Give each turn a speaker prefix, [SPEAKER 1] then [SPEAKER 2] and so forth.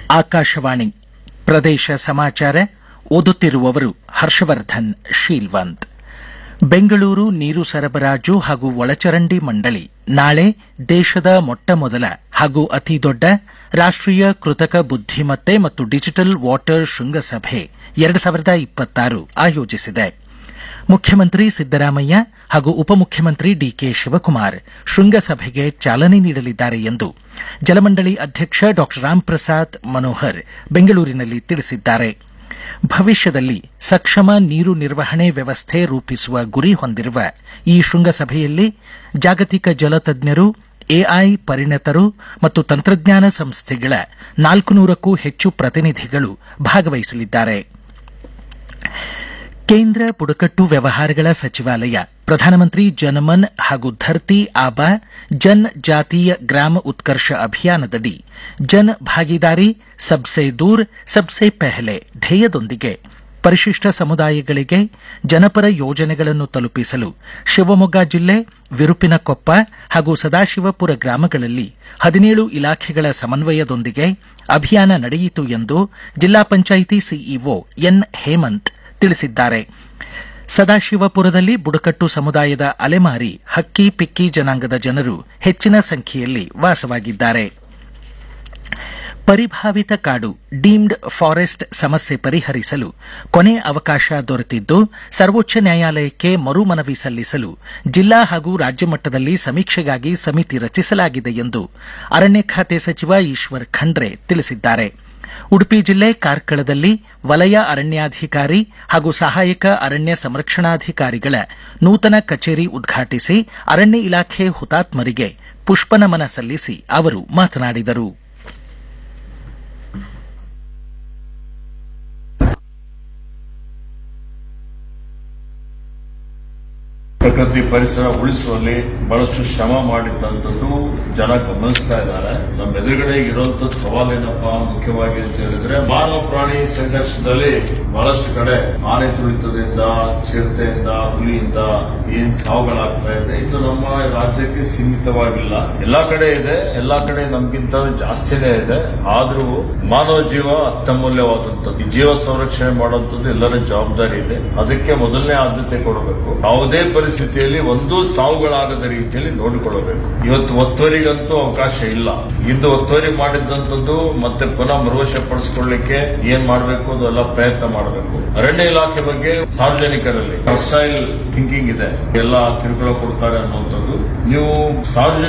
[SPEAKER 1] ಆಕಾಶವಾಣಿ ಪ್ರದೇಶ ಸಮಾಚಾರ ಓದುತ್ತಿರುವವರು ಹರ್ಷವರ್ಧನ್ ಶೀಲ್ವಂತ್ ಬೆಂಗಳೂರು ನೀರು ಸರಬರಾಜು ಹಾಗೂ ಒಳಚರಂಡಿ ಮಂಡಳಿ ನಾಳೆ ದೇಶದ ಮೊಟ್ಟಮೊದಲ ಹಾಗೂ ಅತಿದೊಡ್ಡ ರಾಷ್ಟೀಯ ಕೃತಕ ಬುದ್ದಿಮತ್ತೆ ಮತ್ತು ಡಿಜಿಟಲ್ ವಾಟರ್ ಶೃಂಗಸಭೆ ಎರಡು ಸಾವಿರದ ಇಪ್ಪತ್ತಾರು ಆಯೋಜಿಸಿದೆ ಮುಖ್ಯಮಂತ್ರಿ ಸಿದ್ದರಾಮಯ್ಯ ಹಾಗೂ ಉಪಮುಖ್ಯಮಂತ್ರಿ ಡಿಕೆ ಶಿವಕುಮಾರ್ ಶೃಂಗಸಭೆಗೆ ಚಾಲನೆ ನೀಡಲಿದ್ದಾರೆ ಎಂದು ಜಲಮಂಡಳಿ ಅಧ್ಯಕ್ಷ ಡಾ ರಾಮ್ಪ್ರಸಾದ್ ಮನೋಹರ್ ಬೆಂಗಳೂರಿನಲ್ಲಿ ತಿಳಿಸಿದ್ದಾರೆ ಭವಿಷ್ಯದಲ್ಲಿ ಸಕ್ಷಮ ನೀರು ನಿರ್ವಹಣೆ ವ್ಯವಸ್ಥೆ ರೂಪಿಸುವ ಗುರಿ ಹೊಂದಿರುವ ಈ ಶೃಂಗಸಭೆಯಲ್ಲಿ ಜಾಗತಿಕ ಜಲತಜ್ಞರು ಎಐ ಪರಿಣತರು ಮತ್ತು ತಂತ್ರಜ್ಞಾನ ಸಂಸ್ಥೆಗಳ ನಾಲ್ಕು ನೂರಕ್ಕೂ ಹೆಚ್ಚು ಪ್ರತಿನಿಧಿಗಳು ಭಾಗವಹಿಸಲಿದ್ದಾರೆ ಕೇಂದ್ರ ಬುಡಕಟ್ಟು ವ್ಯವಹಾರಗಳ ಸಚಿವಾಲಯ ಪ್ರಧಾನಮಂತ್ರಿ ಜನಮನ್ ಹಾಗೂ ಧರ್ತಿ ಆಬಾ ಜನ್ ಜಾತೀಯ ಗ್ರಾಮ ಉತ್ಕರ್ಷ ಅಭಿಯಾನದಡಿ ಜನ್ ಭಾಗಿದಾರಿ ಸಬ್ಸೆ ದೂರ್ ಸಬ್ಸೆ ಪೆಹಲೆ ಧ್ಯೇಯದೊಂದಿಗೆ ಪರಿಶಿಷ್ಟ ಸಮುದಾಯಗಳಿಗೆ ಜನಪರ ಯೋಜನೆಗಳನ್ನು ತಲುಪಿಸಲು ಶಿವಮೊಗ್ಗ ಜಿಲ್ಲೆ ವಿರುಪಿನಕೊಪ್ಪ ಹಾಗೂ ಸದಾಶಿವಪುರ ಗ್ರಾಮಗಳಲ್ಲಿ ಹದಿನೇಳು ಇಲಾಖೆಗಳ ಸಮನ್ವಯದೊಂದಿಗೆ ಅಭಿಯಾನ ನಡೆಯಿತು ಎಂದು ಜಿಲ್ಲಾ ಪಂಚಾಯಿತಿ ಸಿಇಒ ಎನ್ ಹೇಮಂತ್ ತಿಳಿಸಿದ್ದಾರೆ ಸದಾಶಿವಪುರದಲ್ಲಿ ಬುಡಕಟ್ಟು ಸಮುದಾಯದ ಅಲೆಮಾರಿ ಹಕ್ಕಿ ಪಿಕ್ಕಿ ಜನಾಂಗದ ಜನರು ಹೆಚ್ಚಿನ ಸಂಖ್ಯೆಯಲ್ಲಿ ವಾಸವಾಗಿದ್ದಾರೆ ಪರಿಭಾವಿತ ಕಾಡು ಡೀಮ್ಡ್ ಫಾರೆಸ್ಟ್ ಸಮಸ್ಯೆ ಪರಿಹರಿಸಲು ಕೊನೆ ಅವಕಾಶ ದೊರೆತಿದ್ದು ಸರ್ವೋಚ್ಚ ನ್ಯಾಯಾಲಯಕ್ಕೆ ಮರು ಮನವಿ ಸಲ್ಲಿಸಲು ಜಿಲ್ಲಾ ಹಾಗೂ ರಾಜ್ಯ ಮಟ್ಟದಲ್ಲಿ ಸಮೀಕ್ಷೆಗಾಗಿ ಸಮಿತಿ ರಚಿಸಲಾಗಿದೆ ಎಂದು ಅರಣ್ಯ ಖಾತೆ ಸಚಿವ ಈಶ್ವರ್ ಖಂಡ್ರೆ ತಿಳಿಸಿದ್ದಾರೆ ಉಡುಪಿ ಜಿಲ್ಲೆ ಕಾರ್ಕಳದಲ್ಲಿ ವಲಯ ಅರಣ್ಯಾಧಿಕಾರಿ ಹಾಗೂ ಸಹಾಯಕ ಅರಣ್ಯ ಸಂರಕ್ಷಣಾಧಿಕಾರಿಗಳ ನೂತನ ಕಚೇರಿ ಉದ್ಘಾಟಿಸಿ ಅರಣ್ಯ ಇಲಾಖೆ ಹುತಾತ್ಮರಿಗೆ ಪುಷ್ಪನಮನ ಸಲ್ಲಿಸಿ ಅವರು ಮಾತನಾಡಿದರು
[SPEAKER 2] ಪ್ರಕೃತಿ ಪರಿಸರ ಉಳಿಸುವಲ್ಲಿ ಬಹಳಷ್ಟು ಶ್ರಮ ಮಾಡಿದ್ದಂಥದ್ದು ಜನ ಗಮನಿಸ್ತಾ ಇದ್ದಾರೆ ನಮ್ಮ ಎದುರುಗಡೆ ಇರುವಂತದ್ದು ಸವಾಲೇನಪ್ಪ ಮುಖ್ಯವಾಗಿ ಅಂತ ಹೇಳಿದ್ರೆ ಮಾನವ ಪ್ರಾಣಿ ಸಂಘರ್ಷದಲ್ಲಿ ಬಹಳಷ್ಟು ಕಡೆ ಆನೆ ತುಳಿತದಿಂದ ಚಿರತೆಯಿಂದ ಹುಲಿಯಿಂದ ಏನ್ ಸಾವುಗಳಾಗ್ತಾ ಇದೆ ಇದು ನಮ್ಮ ರಾಜ್ಯಕ್ಕೆ ಸೀಮಿತವಾಗಿಲ್ಲ ಎಲ್ಲಾ ಕಡೆ ಇದೆ ಎಲ್ಲಾ ಕಡೆ ನಮ್ಗಿಂತ ಜಾಸ್ತಿನೇ ಇದೆ ಆದ್ರೂ ಮಾನವ ಜೀವ ಅತ್ಯಮೂಲ್ಯವಾದಂಥದ್ದು ಈ ಜೀವ ಸಂರಕ್ಷಣೆ ಮಾಡುವಂಥದ್ದು ಎಲ್ಲರ ಜವಾಬ್ದಾರಿ ಇದೆ ಅದಕ್ಕೆ ಮೊದಲನೇ ಆದ್ಯತೆ ಕೊಡಬೇಕು ಯಾವುದೇ ಪರಿಸ್ಥಿತಿಯಲ್ಲಿ ಒಂದು ಸಾವುಗಳಾಗದ ರೀತಿಯಲ್ಲಿ ನೋಡಿಕೊಳ್ಳಬೇಕು ಇವತ್ತು ಒತ್ತುವರಿಗಂತೂ ಅವಕಾಶ ಇಲ್ಲ ಇಂದು ಒತ್ತುವರಿ ಮಾಡಿದಂಥದ್ದು ಮತ್ತೆ ಪುನಃ ಮರುವಶಪಡಿಸಿಕೊಳ್ಳಿಕ್ಕೆ ಏನ್ ಮಾಡಬೇಕು ಅದೆಲ್ಲ ಪ್ರಯತ್ನ ಮಾಡಬೇಕು ಅರಣ್ಯ ಇಲಾಖೆ ಬಗ್ಗೆ ಸಾರ್ವಜನಿಕರಲ್ಲಿ ಸ್ಟೈಲ್ ಥಿಂಕಿಂಗ್ ಇದೆ ಎಲ್ಲ ಕಿರುಕುಳ ಕೊಡ್ತಾರೆ ಅನ್ನುವಂಥದ್ದು ನೀವು ಸಾರ್ವಜನಿಕ